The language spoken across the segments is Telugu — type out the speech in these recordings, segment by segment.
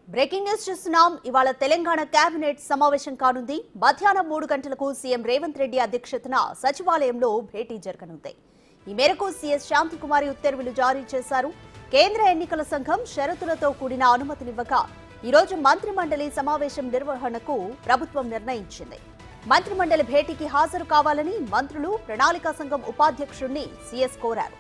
బ్రేకింగ్ న్యూస్ చూస్తున్నాం ఇవాళ తెలంగాణ కేబినెట్ సమావేశం కానుంది మధ్యాహ్నం మూడు గంటలకు సీఎం రేవంత్ రెడ్డి అధ్యక్షతన సచివాలయంలో భేటీ జరగనుంది ఈ మేరకు సీఎస్ శాంతికుమారి ఉత్తర్వులు జారీ చేశారు కేంద్ర ఎన్నికల సంఘం షరతులతో కూడిన అనుమతినివ్వక ఈ రోజు మంత్రి మండలి సమావేశం నిర్వహణకు ప్రభుత్వం నిర్ణయించింది మంత్రి మండలి భేటీకి హాజరు కావాలని మంత్రులు ప్రణాళికా సంఘం ఉపాధ్యక్షుణ్ణి సీఎస్ కోరారు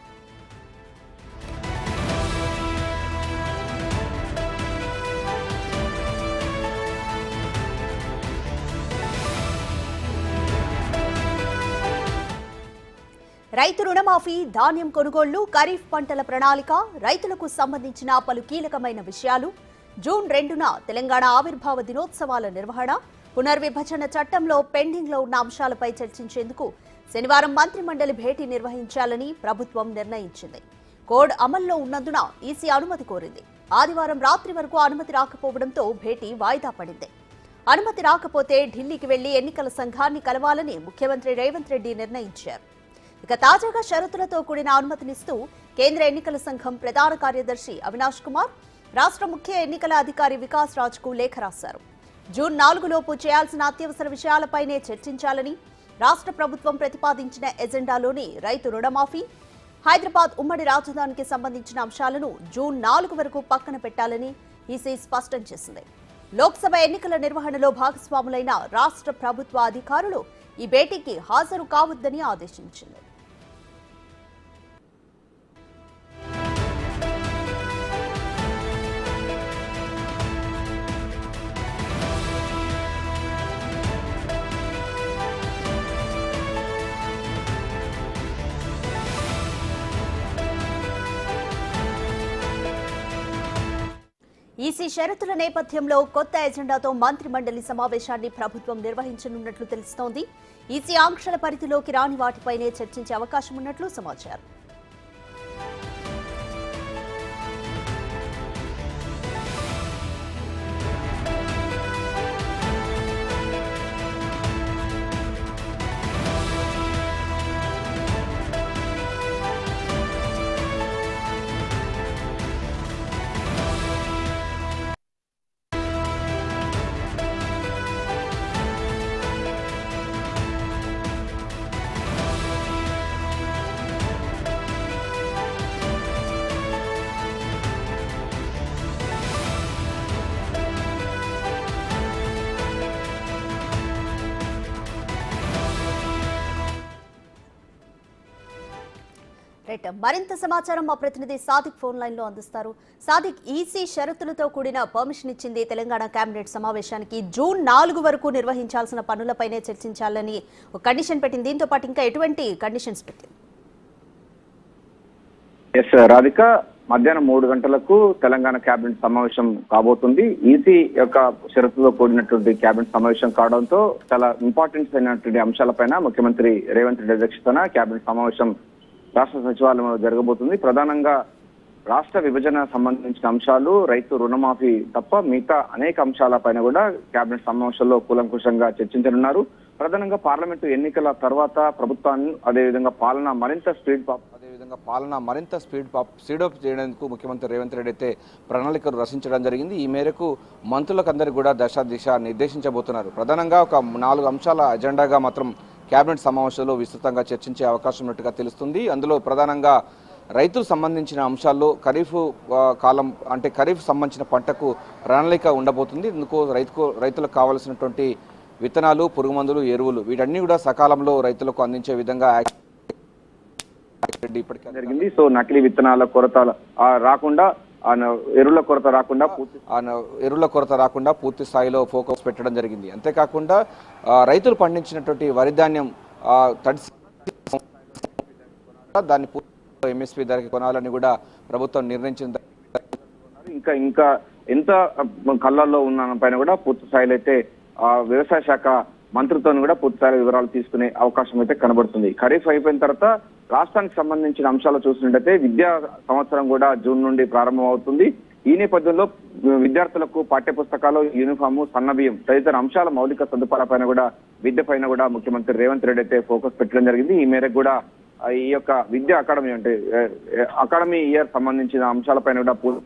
రైతు రుణమాఫీ ధాన్యం కొనుగోళ్లు ఖరీఫ్ పంటల ప్రణాళిక రైతులకు సంబంధించిన పలు కీలకమైన విషయాలు జూన్ రెండున తెలంగాణ ఆవిర్భావ దినోత్సవాల నిర్వహణ పునర్విభజన చట్టంలో పెండింగ్ లో ఉన్న అంశాలపై చర్చించేందుకు శనివారం మంత్రి మండలి భేటీ నిర్వహించాలని ప్రభుత్వం నిర్ణయించింది కోడ్ అమల్లో ఉన్నందున ఈసీ అనుమతి కోరింది ఆదివారం రాత్రి వరకు అనుమతి రాకపోవడంతో భేటీ వాయిదా పడింది అనుమతి రాకపోతే ఢిల్లీకి వెళ్లి ఎన్నికల సంఘాన్ని కలవాలని ముఖ్యమంత్రి రేవంత్ రెడ్డి నిర్ణయించారు ఇక తాజాగా షరతులతో కూడిన అనుమతినిస్తూ కేంద్ర ఎన్నికల సంఘం ప్రధాన కార్యదర్శి అవినాష్ కుమార్ రాష్ట్ర ముఖ్య ఎన్నికల అధికారి వికాస్ రాజ్ కు లేఖ రాశారు జూన్ నాలుగులోపు చేయాల్సిన అత్యవసర విషయాలపైనే చర్చించాలని రాష్ట్ర ప్రభుత్వం ప్రతిపాదించిన ఎజెండాలోని రైతు రుణమాఫీ హైదరాబాద్ ఉమ్మడి రాజధానికి సంబంధించిన అంశాలను జూన్ నాలుగు వరకు పక్కన పెట్టాలని ఈసీ స్పష్టం చేసింది లోక్సభ ఎన్నికల నిర్వహణలో భాగస్వాములైన రాష్ట్ర ప్రభుత్వ అధికారులు ఈ భేటీకి హాజరు కావద్దని ఆదేశించింది ఈసీ షరతుల నేపథ్యంలో కొత్త ఎజెండాతో మంత్రి మండలి సమావేశాన్ని ప్రభుత్వం నిర్వహించనున్నట్లు తెలుస్తోంది ఈసీ ఆంక్షల పరిధిలోకి రాని వాటిపైనే చర్చించే అవకాశం ఉన్నట్లు సమాచారం రైట్ మరింత సమాచారం మా ప్రతినిధి సాదిక్ ఫోన్ లైన్ లో అందిస్తారు సాదిక్ ఈసీ షరతులతో కూడిన పర్మిషన్ ఇచ్చింది తెలంగాణ కేబినెట్ సమావేశానికి జూన్ నాలుగు వరకు నిర్వహించాల్సిన పనులపైనే చర్చించాలని ఒక కండిషన్ పెట్టింది దీంతో పాటు ఇంకా ఎటువంటి కండిషన్స్ పెట్టింది ఎస్ రాధిక మధ్యాహ్నం మూడు గంటలకు తెలంగాణ కేబినెట్ సమావేశం కాబోతుంది ఈసీ యొక్క షరతుతో కూడినటువంటి కేబినెట్ సమావేశం కావడంతో చాలా ఇంపార్టెన్స్ అయినటువంటి అంశాలపైన ముఖ్యమంత్రి రేవంత్ రెడ్డి అధ్యక్షతన కేబినెట్ సమావేశం రాష్ట్ర సచివాలయంలో జరగబోతుంది ప్రధానంగా రాష్ట్ర విభజన సంబంధించిన అంశాలు రైతు రుణమాఫీ తప్ప మిగతా అనేక అంశాలపైన కూడా కేబినెట్ సమావేశంలో కూలంకుషంగా చర్చించనున్నారు ప్రధానంగా పార్లమెంటు ఎన్నికల తర్వాత ప్రభుత్వాన్ని అదేవిధంగా పాలన మరింత స్పీడ్ పాప్ అదేవిధంగా పాలన మరింత స్పీడ్ పాప్ స్పీడప్ చేయడానికి ముఖ్యమంత్రి రేవంత్ రెడ్డి అయితే ప్రణాళికలు రచించడం జరిగింది ఈ మేరకు మంత్రులకందరికీ కూడా దశ దిశ నిర్దేశించబోతున్నారు ప్రధానంగా ఒక నాలుగు అంశాల అజెండాగా మాత్రం కేబినెట్ సమావేశంలో విస్తృతంగా చర్చించే అవకాశం ఉన్నట్టుగా తెలుస్తుంది అందులో ప్రధానంగా రైతులకు సంబంధించిన అంశాల్లో ఖరీఫ్ ఆ, కాలం అంటే ఖరీఫ్ సంబంధించిన పంటకు ప్రణాళిక ఉండబోతుంది ఇందుకు రైతుకు రైతులకు కావలసినటువంటి విత్తనాలు పురుగు మందులు ఎరువులు వీటన్ని కూడా సకాలంలో రైతులకు అందించే విధంగా యాక్ట్ రెడ్డి ఇప్పటికే జరిగింది సో నకిలీ విత్తనాల కొరత ఆ, రాకుండా ఆ, ఎరువుల కొరత రాకుండా పూర్తి ఆ న- ఎరువుల కొరత రాకుండా పూర్తి స్థాయిలో ఫోకస్ పెట్టడం జరిగింది అంతేకాకుండా ఆ, రైతులు పండించినటువంటి వరి ధాన్యం ఆ, తడిసి దాన్ని పూర్తి ఎంఎస్పీ ధరకి కొనాలని కూడా ప్రభుత్వం నిర్ణయించిన ఇంకా ఇంకా ఎంత కళ్ళల్లో ఉన్న పైన కూడా పూర్తి స్థాయిలో అయితే ఆ, వ్యవసాయ శాఖ మంత్రితో కూడా పూర్తి స్థాయి వివరాలు తీసుకునే అవకాశం అయితే కనబడుతుంది ఖరీఫ్ అయిపోయిన తర్వాత రాష్ట్రానికి సంబంధించిన అంశాలు చూసినట్టయితే విద్యా సంవత్సరం కూడా జూన్ నుండి ప్రారంభం అవుతుంది ఈ నేపథ్యంలో విద్యార్థులకు పాఠ్య పుస్తకాలు యూనిఫాము సన్నబియ్యం తదితర అంశాల మౌలిక సదుపాయాలపైన కూడా విద్య పైన కూడా ముఖ్యమంత్రి రేవంత్ రెడ్డి అయితే ఫోకస్ పెట్టడం జరిగింది ఈ మేరకు కూడా ఆ, ఈ యొక్క విద్యా అకాడమీ అంటే ఏ, ఏ, అకాడమీ ఇయర్ సంబంధించిన అంశాలపైన కూడా పూర్తిగా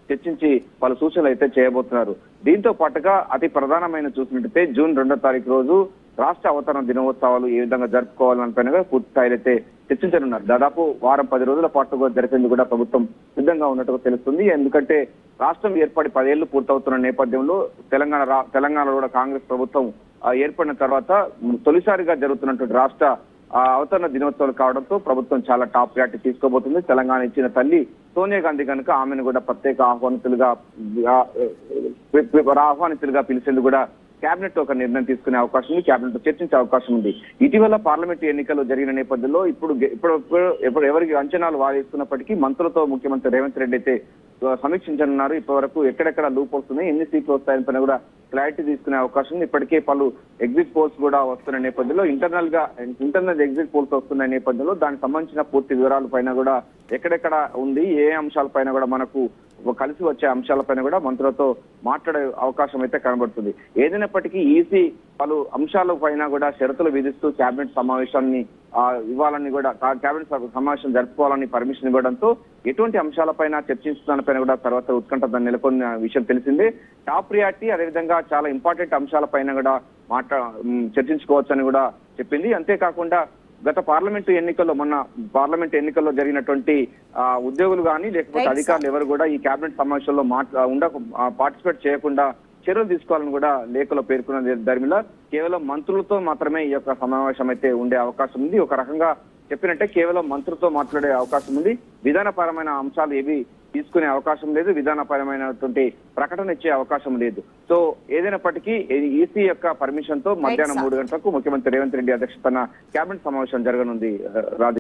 చర్చించి పలు సూచనలు అయితే చేయబోతున్నారు దీంతో పాటుగా అతి ప్రధానమైన చూసినట్టయితే జూన్ రెండో తారీఖు రోజు రాష్ట్ర అవతరణ దినోత్సవాలు ఏ విధంగా జరుపుకోవాలని పైన కూడా పూర్తి స్థాయిలో అయితే చర్చించనున్నారు దాదాపు వారం పది రోజుల పాటు కూడా జరిపేందుకు కూడా ప్రభుత్వం సిద్ధంగా ఉన్నట్టుగా తెలుస్తుంది ఎందుకంటే రాష్ట్రం ఏర్పడి పదేళ్లు పూర్తవుతున్న నేపథ్యంలో తెలంగాణ రా- తెలంగాణలో కూడా కాంగ్రెస్ ప్రభుత్వం ఆ, ఏర్పడిన తర్వాత తొలిసారిగా జరుగుతున్నటువంటి రాష్ట్ర ఆ, అవతరణ దినోత్సవాలు కావడంతో ప్రభుత్వం చాలా టాప్ ప్రయారిటీ తీసుకోబోతుంది తెలంగాణ ఇచ్చిన తల్లి సోనియా గాంధీ కనుక ఆమెను కూడా ప్రత్యేక ఆహ్వానితులుగా ఆ, పి- పి- ఆహ్వానితులుగా పిలిచేందుకు కూడా కేబినెట్ ఒక నిర్ణయం తీసుకునే అవకాశం ఉంది కేబినెట్ లో చర్చించే అవకాశం ఉంది ఇటీవల పార్లమెంట్ ఎన్నికలు జరిగిన నేపథ్యంలో ఇప్పుడు గె- ఇప్పుడు ఇప్పుడు- ఇప్పుడు ఎవరికి అంచనాలు వాదిస్తున్నప్పటికీ మంత్రులతో ముఖ్యమంత్రి రేవంత్ రెడ్డి అయితే ఆ, సమీక్షించనున్నారు ఇప్పటి వరకు ఎక్కడెక్కడ లూప్ వస్తున్నాయి ఎన్ని సీట్లు వస్తాయని పైన కూడా క్లారిటీ తీసుకునే అవకాశం ఉంది ఇప్పటికే పలు ఎగ్జిట్ పోల్స్ కూడా వస్తున్న నేపథ్యంలో ఇంటర్నల్ గా ఇంటర్నల్ ఎగ్జిట్ పోల్స్ వస్తున్న నేపథ్యంలో దానికి సంబంధించిన పూర్తి వివరాల పైన కూడా ఎక్కడెక్కడ ఉంది ఏ అంశాలపైన కూడా మనకు కలిసి వచ్చే అంశాలపైన కూడా మంత్రులతో మాట్లాడే అవకాశం అయితే కనబడుతుంది ఏదైనప్పటికీ ఈసీ పలు అంశాల పైన కూడా షరతులు విధిస్తూ కేబినెట్ సమావేశాన్ని ఆ, ఇవ్వాలని కూడా కా- కేబినెట్ సభ- సమావేశం జరుపుకోవాలని పర్మిషన్ ఇవ్వడంతో ఎటువంటి అంశాలపైన చర్చించుతున్న కూడా తర్వాత ఉత్కంఠ దాన్ని నెలకొన్న విషయం తెలిసిందే టాప్ ప్రియారిటీ అదేవిధంగా చాలా ఇంపార్టెంట్ అంశాలపైన కూడా మాట్లా ఉమ్, చర్చించుకోవచ్చని కూడా చెప్పింది అంతేకాకుండా గత పార్లమెంటు ఎన్నికల్లో మొన్న పార్లమెంట్ ఎన్నికల్లో జరిగినటువంటి ఆ, ఉద్యోగులు కానీ లేకపోతే Right, sir. అధికారులు ఎవరు కూడా ఈ కేబినెట్ సమావేశంలో మాట్లా ఉండ పార్టిసిపేట్ చేయకుండా చర్యలు తీసుకోవాలని కూడా లేఖలో పేర్కొన్న దరిమిలా కేవలం మంత్రులతో మాత్రమే ఈ యొక్క సమావేశం అయితే ఉండే అవకాశం ఉంది ఒక రకంగా చెప్పినట్టే కేవలం మంత్రులతో మాట్లాడే అవకాశం ఉంది విధానపరమైన అంశాలు ఏవి తీసుకునే అవకాశం లేదు విధానపరమైనటువంటి ప్రకటన ఇచ్చే అవకాశం లేదు సో ఏదైనప్పటికీ ఈసీ యొక్క పర్మిషన్ తో మధ్యాహ్నం sir. మూడు గంటలకు ముఖ్యమంత్రి రేవంత్ రెడ్డి అధ్యక్షతన కేబినెట్ సమావేశం జరగనుంది ఆ, రాజు